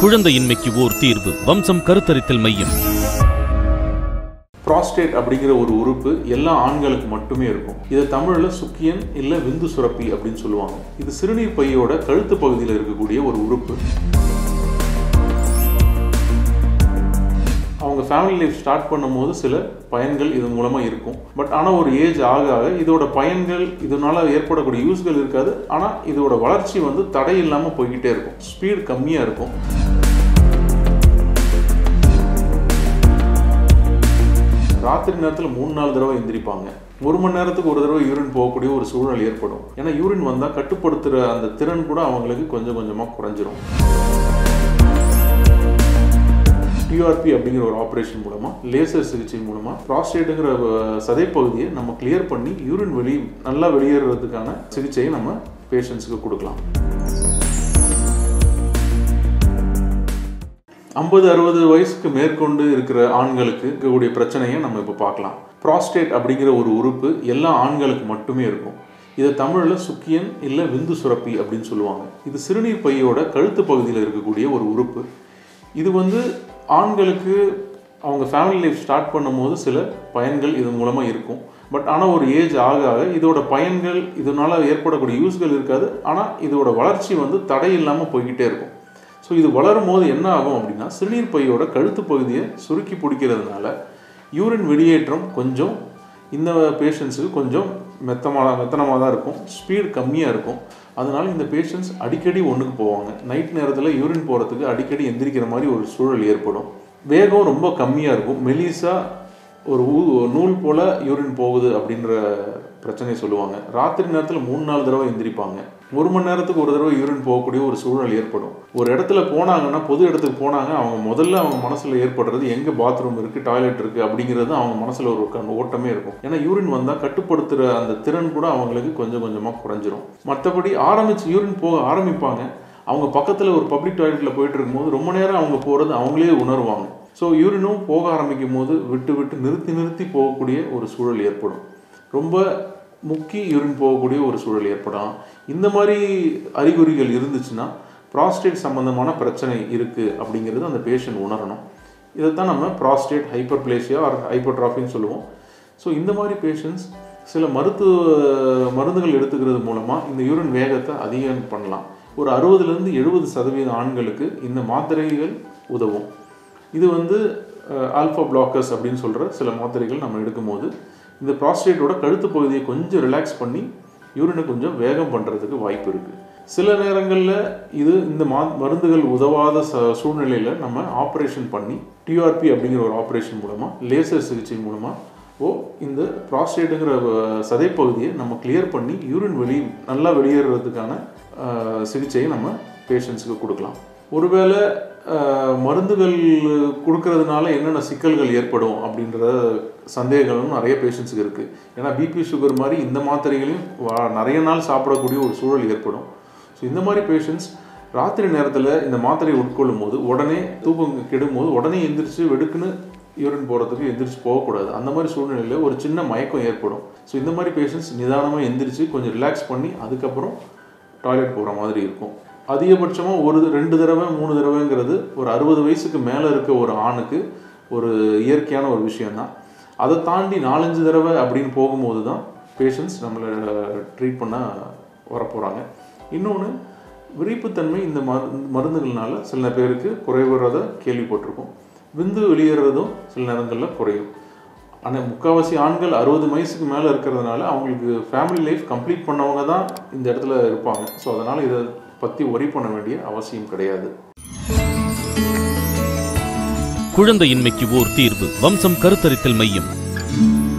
குழந்தையின்மைக்கு ஓர் தீர்வு வம்சம் கருத்தரித்தல் மையம் ப்ராஸ்டேட் அப்படிங்கிற ஒரு உறுப்பு எல்லா ஆண்களுக்கு மட்டுமே இருக்கும் இதை தமிழில் சுக்கியன் இல்லை விந்து சுரப்பி அப்படின்னு சொல்லுவாங்க இது சிறுநீர் பையோட கழுத்து பகுதியில் இருக்கக்கூடிய ஒரு உறுப்பு அவங்க ஃபேமிலி லைஃப் ஸ்டார்ட் பண்ணும்போது சில பயன்கள் இது மூலமாக இருக்கும் பட் ஆனால் ஒரு ஏஜ் ஆக ஆக இதோட பயன்கள் இதனால ஏற்படக்கூடிய யூஸ்கள் இருக்காது ஆனால் இதோட வளர்ச்சி வந்து தடை இல்லாமல் போய்கிட்டே இருக்கும் ஸ்பீட் கம்மியாக இருக்கும் ராத்திரி நேரத்தில் மூணு நாலு தடவை எந்திரிப்பாங்க ஒரு மணி நேரத்துக்கு ஒரு தடவை யூரின் போகக்கூடிய ஒரு சூழல் ஏற்படும் ஏன்னா யூரின் வந்தால் கட்டுப்படுத்துகிற அந்த திறன் கூட அவங்களுக்கு கொஞ்சம் கொஞ்சமாக குறைஞ்சிரும் டிஆர்பி அப்படிங்கிற ஒரு ஆப்ரேஷன் மூலமாக லேசர் சிகிச்சை மூலமாக ப்ராஸ்டேட்டுங்கிற சதைப்பகுதியை நம்ம கிளியர் பண்ணி யூரின் வெளி நல்லா வெளியேறதுக்கான சிகிச்சையை நம்ம பேஷண்ட்ஸுக்கு கொடுக்கலாம் ஐம்பது அறுபது வயசுக்கு மேற்கொண்டு இருக்கிற ஆண்களுக்கு இருக்கக்கூடிய பிரச்சனையை நம்ம இப்போ பார்க்கலாம் ப்ராஸ்டேட் அப்படிங்கிற ஒரு உறுப்பு எல்லா ஆண்களுக்கு மட்டுமே இருக்கும் இதை தமிழில் சுக்கியன் இல்லை விந்து சுரப்பி அப்படின்னு சொல்லுவாங்க இது சிறுநீர் பையோட கழுத்து பகுதியில் இருக்கக்கூடிய ஒரு உறுப்பு இது வந்து ஆண்களுக்கு அவங்க ஃபேமிலி லைஃப் ஸ்டார்ட் பண்ணும்போது சில பயன்கள் இது மூலமாக இருக்கும் பட் ஆனால் ஒரு ஏஜ் ஆக ஆக இதோட பயன்கள் இதனால ஏற்படக்கூடிய யூஸ்கள் இருக்காது ஆனால் இதோட வளர்ச்சி வந்து தடை இல்லாமல் போய்கிட்டே இருக்கும் ஸோ இது வளரும் போது என்ன ஆகும் அப்படின்னா சிறுநீர் பையோட கழுத்து பகுதியை சுருக்கி பிடிக்கிறதுனால யூரின் வெளியேற்றம் கொஞ்சம் இந்த பேஷண்ட்ஸுக்கு கொஞ்சம் மெத்தமாக மெத்தனமாக தான் இருக்கும் ஸ்பீட் கம்மியாக இருக்கும் அதனால இந்த பேஷண்ட்ஸ் அடிக்கடி ஒன்றுக்கு போவாங்க நைட் நேரத்தில் யூரின் போகிறதுக்கு அடிக்கடி எந்திரிக்கிற மாதிரி ஒரு சூழல் ஏற்படும் வேகம் ரொம்ப கம்மியாக இருக்கும் மெலிசாக ஒரு ஊ நூல் போல் யூரின் போகுது அப்படின்ற பிரச்சனையை சொல்லுவாங்க ராத்திரி நேரத்தில் மூணு நாலு தடவை எந்திரிப்பாங்க ஒரு மணி நேரத்துக்கு ஒரு தடவை யூரின் போகக்கூடிய ஒரு சூழல் ஏற்படும் ஒரு இடத்துல போனாங்கன்னா பொது இடத்துக்கு போனாங்க அவங்க முதல்ல அவங்க மனசில் ஏற்படுறது எங்கே பாத்ரூம் இருக்குது டாய்லெட் இருக்குது அப்படிங்கிறது அவங்க மனசில் ஒரு கண் ஓட்டமே இருக்கும் ஏன்னா யூரின் வந்தால் கட்டுப்படுத்துகிற அந்த திறன் கூட அவங்களுக்கு கொஞ்சம் கொஞ்சமாக குறைஞ்சிரும் மற்றபடி ஆரம்பித்து யூரின் போக ஆரம்பிப்பாங்க அவங்க பக்கத்தில் ஒரு பப்ளிக் டாய்லெட்டில் போயிட்டு இருக்கும்போது ரொம்ப நேரம் அவங்க போகிறது அவங்களே உணர்வாங்க ஸோ யூரினும் போக ஆரம்பிக்கும் போது விட்டு விட்டு நிறுத்தி நிறுத்தி போகக்கூடிய ஒரு சூழல் ஏற்படும் ரொம்ப முக்கி யூரின் போகக்கூடிய ஒரு சூழல் ஏற்படலாம் இந்த மாதிரி அறிகுறிகள் இருந்துச்சுன்னா ப்ராஸ்டேட் சம்பந்தமான பிரச்சனை இருக்குது அப்படிங்கிறது அந்த பேஷண்ட் உணரணும் இதைத்தான் நம்ம ப்ராஸ்டேட் ஹைப்பர்பிளேஷியா ஆர் ஹைப்பர்ட்ராஃபின்னு சொல்லுவோம் ஸோ இந்த மாதிரி பேஷண்ட்ஸ் சில மருத்துவ மருந்துகள் எடுத்துக்கிறது மூலமாக இந்த யூரின் வேகத்தை அதிகம் பண்ணலாம் ஒரு அறுபதுலேருந்து எழுபது சதவீத ஆண்களுக்கு இந்த மாத்திரைகள் உதவும் இது வந்து ஆல்ஃபா பிளாக்கர்ஸ் அப்படின்னு சொல்கிற சில மாத்திரைகள் நம்ம எடுக்கும்போது இந்த ப்ராஸ்டேட்டோட கழுத்து பகுதியை கொஞ்சம் ரிலாக்ஸ் பண்ணி யூரினை கொஞ்சம் வேகம் பண்ணுறதுக்கு வாய்ப்பு இருக்குது சில நேரங்களில் இது இந்த மா மருந்துகள் உதவாத ச சூழ்நிலையில் நம்ம ஆப்ரேஷன் பண்ணி டிஆர்பி அப்படிங்கிற ஒரு ஆப்ரேஷன் மூலமாக லேசர் சிகிச்சை மூலமாக ஓ இந்த ப்ராஸ்டேட்டுங்கிற சதைப்பகுதியை நம்ம கிளியர் பண்ணி யூரின் வெளி நல்லா வெளியேறதுக்கான சிகிச்சையை நம்ம பேஷண்ட்ஸுக்கு கொடுக்கலாம் ஒருவேளை மருந்துகள் கொடுக்கறதுனால என்னென்ன சிக்கல்கள் ஏற்படும் அப்படின்ற சந்தேகங்களும் நிறைய பேஷண்ட்ஸுக்கு இருக்குது ஏன்னா பிபி சுகர் மாதிரி இந்த மாத்திரைகளையும் நிறைய நாள் சாப்பிடக்கூடிய ஒரு சூழல் ஏற்படும் ஸோ இந்த மாதிரி பேஷண்ட்ஸ் ராத்திரி நேரத்தில் இந்த மாத்திரையை உட்கொள்ளும் போது உடனே தூக்கம் கெடும் போது உடனே எந்திரிச்சு வெடுக்குன்னு யூரின் போகிறதுக்கு எந்திரிச்சு போகக்கூடாது அந்த மாதிரி சூழ்நிலையில் ஒரு சின்ன மயக்கம் ஏற்படும் ஸோ இந்த மாதிரி பேஷண்ட்ஸ் நிதானமாக எந்திரிச்சு கொஞ்சம் ரிலாக்ஸ் பண்ணி அதுக்கப்புறம் டாய்லெட் போகிற மாதிரி இருக்கும் அதிகபட்சமாக ஒரு ரெண்டு தடவை மூணு தடவைங்கிறது ஒரு அறுபது வயசுக்கு மேலே இருக்க ஒரு ஆணுக்கு ஒரு இயற்கையான ஒரு விஷயந்தான் அதை தாண்டி நாலஞ்சு தடவை அப்படின்னு போகும்போது தான் பேஷண்ட்ஸ் நம்மளை ட்ரீட் பண்ண வரப்போகிறாங்க இன்னொன்று விரிப்புத்தன்மை இந்த மரு மருந்துகள்னால சில பேருக்கு குறைவுறத கேள்விப்பட்டிருக்கோம் விந்து வெளியேறதும் சில நேரங்களில் குறையும் ஆனால் முக்கால்வாசி ஆண்கள் அறுபது வயசுக்கு மேலே இருக்கிறதுனால அவங்களுக்கு ஃபேமிலி லைஃப் கம்ப்ளீட் பண்ணவங்க தான் இந்த இடத்துல இருப்பாங்க ஸோ அதனால் இதை பற்றி ஒரி பண்ண வேண்டிய அவசியம் கிடையாது குழந்தையின்மைக்கு ஓர் தீர்வு வம்சம் கருத்தரித்தல் மையம்